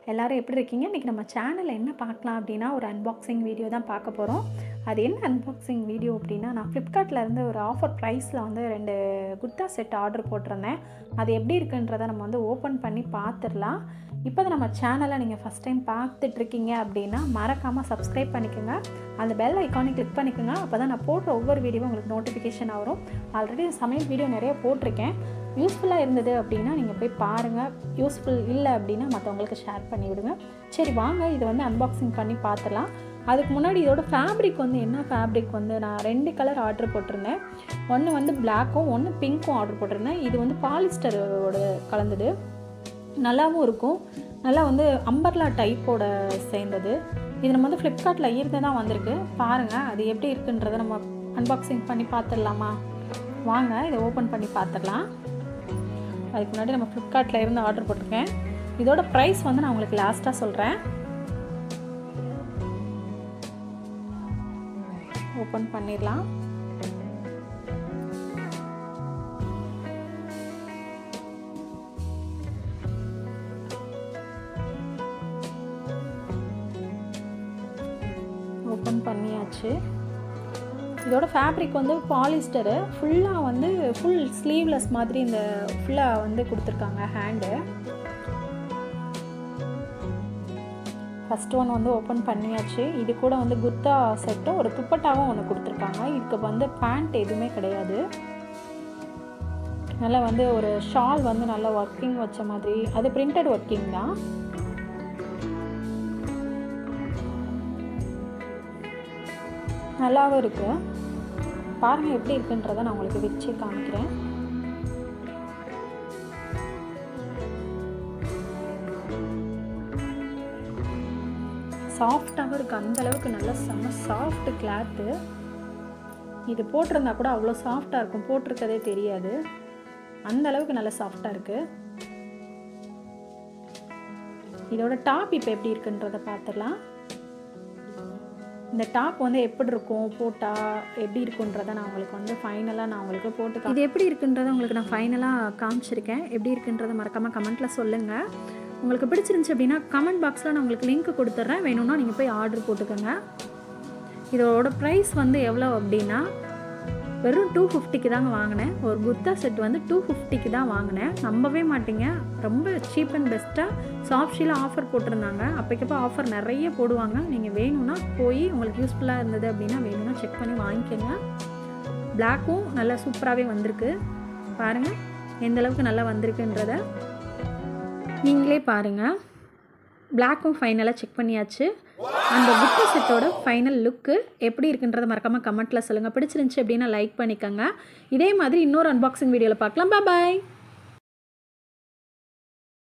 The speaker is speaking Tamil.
எல்லாரும் எப்படி இருக்கீங்க இன்றைக்கி நம்ம சேனலில் என்ன பார்க்கலாம் அப்படின்னா ஒரு அன்பாக்சிங் வீடியோ தான் பார்க்க போகிறோம் அது என்ன அன்பாக்சிங் வீடியோ அப்படின்னா நான் ஃப்ளிப்கார்ட்டில் இருந்து ஒரு ஆஃபர் ப்ரைஸில் வந்து ரெண்டு குர்தா செட் ஆர்டர் போட்டிருந்தேன் அது எப்படி இருக்குன்றதை நம்ம வந்து ஓப்பன் பண்ணி பார்த்துடலாம் இப்போ தான் நம்ம சேனலை நீங்கள் ஃபஸ்ட் டைம் பார்த்துட்ருக்கீங்க அப்படின்னா மறக்காமல் சப்ஸ்கிரைப் பண்ணிக்கோங்க அந்த பெல் ஐக்கானை கிளிக் பண்ணிக்கோங்க அப்போ தான் நான் போடுற ஒவ்வொரு வீடியோவும் உங்களுக்கு நோட்டிஃபிகேஷன் வரும் ஆல்ரெடி சமையல் வீடியோ நிறைய போட்டிருக்கேன் யூஸ்ஃபுல்லாக இருந்தது அப்படின்னா நீங்கள் போய் பாருங்கள் யூஸ்ஃபுல் இல்லை அப்படின்னா மற்றவங்களுக்கு ஷேர் பண்ணி விடுங்க சரி வாங்க இதை வந்து அன்பாக்சிங் பண்ணி பார்த்துலாம் அதுக்கு முன்னாடி இதோட ஃபேப்ரிக் வந்து என்ன ஃபேப்ரிக் வந்து நான் ரெண்டு கலர் ஆர்டர் போட்டிருந்தேன் ஒன்று வந்து பிளாக்கும் ஒன்று பிங்க்கும் ஆர்டர் போட்டிருந்தேன் இது வந்து பாலிஸ்டரோட கலந்தது நல்லாவும் இருக்கும் நல்லா வந்து அம்பர்லா டைப்போட சேர்ந்தது இது நம்ம வந்து ஃப்ளிப்கார்ட்டில் இருந்து தான் வந்திருக்கு பாருங்கள் அது எப்படி இருக்குன்றதை நம்ம அன்பாக்சிங் பண்ணி பார்த்துடலாமா வாங்க இதை ஓப்பன் பண்ணி பார்த்துடலாம் அதுக்கு முன்னாடி நம்ம ஃப்ளிப்கார்ட்டில் இருந்து ஆர்டர் போட்டிருக்கேன் இதோட ப்ரைஸ் வந்து நான் உங்களுக்கு லாஸ்ட்டாக சொல்கிறேன் ஓப்பன் பண்ணிடலாம் ஓப்பன் பண்ணியாச்சு இதோட ஃபேப்ரிக் வந்து பாலிஸ்டரு ஃபுல்லாக வந்து ஃபுல் ஸ்லீவ்லெஸ் மாதிரி இந்த ஃபுல்லாக வந்து கொடுத்துருக்காங்க ஹேண்டு ஃபஸ்ட் ஒன் வந்து ஓப்பன் பண்ணியாச்சு இது கூட வந்து குர்தா செட்டும் ஒரு துப்பட்டாவும் ஒன்று கொடுத்துருக்காங்க இதுக்கு வந்து பேண்ட் எதுவுமே கிடையாது நல்லா வந்து ஒரு ஷால் வந்து நல்லா ஒர்க்கிங் வச்ச மாதிரி அது பிரிண்டட் ஒர்க்கிங் தான் நல்லாவும் இருக்கு பாருங்கள் எப்படி இருக்குன்றதை நான் உங்களுக்கு வச்சு காமிக்கிறேன் சாஃப்டாகவும் இருக்குது அந்த அளவுக்கு நல்ல செம்ம சாஃப்ட் கிளாத்து இது போட்டிருந்தா கூட அவ்வளோ சாஃப்டாக இருக்கும் போட்டிருக்கதே தெரியாது அந்த அளவுக்கு நல்ல சாஃப்டாக இருக்குது இதோட டாப் இப்போ எப்படி இருக்குன்றதை பார்த்துடலாம் இந்த டாப் வந்து எப்படி இருக்கும் போட்டால் எப்படி இருக்குன்றதை நான் உங்களுக்கு வந்து ஃபைனலாக நான் உங்களுக்கு போட்டு இது எப்படி இருக்குன்றதை உங்களுக்கு நான் ஃபைனலாக காமிச்சிருக்கேன் எப்படி இருக்குன்றதை மறக்காமல் கமெண்ட்டில் சொல்லுங்கள் உங்களுக்கு பிடிச்சிருந்துச்சி அப்படின்னா கமெண்ட் பாக்ஸில் நான் உங்களுக்கு லிங்க் கொடுத்துட்றேன் வேணும்னா நீங்கள் போய் ஆர்டர் போட்டுக்கோங்க இதோட ப்ரைஸ் வந்து எவ்வளோ அப்படின்னா வெறும் டூ ஃபிஃப்டிக்கு தாங்க வாங்கினேன் ஒரு குர்தா செட் வந்து டூ ஃபிஃப்டிக்கு தான் வாங்கினேன் நம்பவே மாட்டீங்க ரொம்ப சீப் அண்ட் பெஸ்ட்டாக சாப்ஷியில் ஆஃபர் போட்டிருந்தாங்க அப்போக்கப்போ ஆஃபர் நிறைய போடுவாங்க நீங்கள் வேணும்னா போய் உங்களுக்கு யூஸ்ஃபுல்லாக இருந்தது அப்படின்னா வேணும்னா செக் பண்ணி வாங்கிக்கோங்க பிளாக்கும் நல்லா சூப்பராகவே வந்திருக்கு பாருங்கள் எந்த அளவுக்கு நல்லா வந்திருக்குன்றத நீங்களே பாருங்கள் பிளாக்கும் ஃபைனலாக செக் பண்ணியாச்சு அந்த புக்கு செட்டோட ஃபைனல் லுக்கு எப்படி இருக்குன்றதை மறக்காமல் கமெண்ட்டில் சொல்லுங்கள் பிடிச்சிருந்துச்சி அப்படின்னா லைக் பண்ணிக்கோங்க இதே மாதிரி இன்னொரு அன்பாக்சிங் வீடியோவில் பார்க்கலாம் பாய்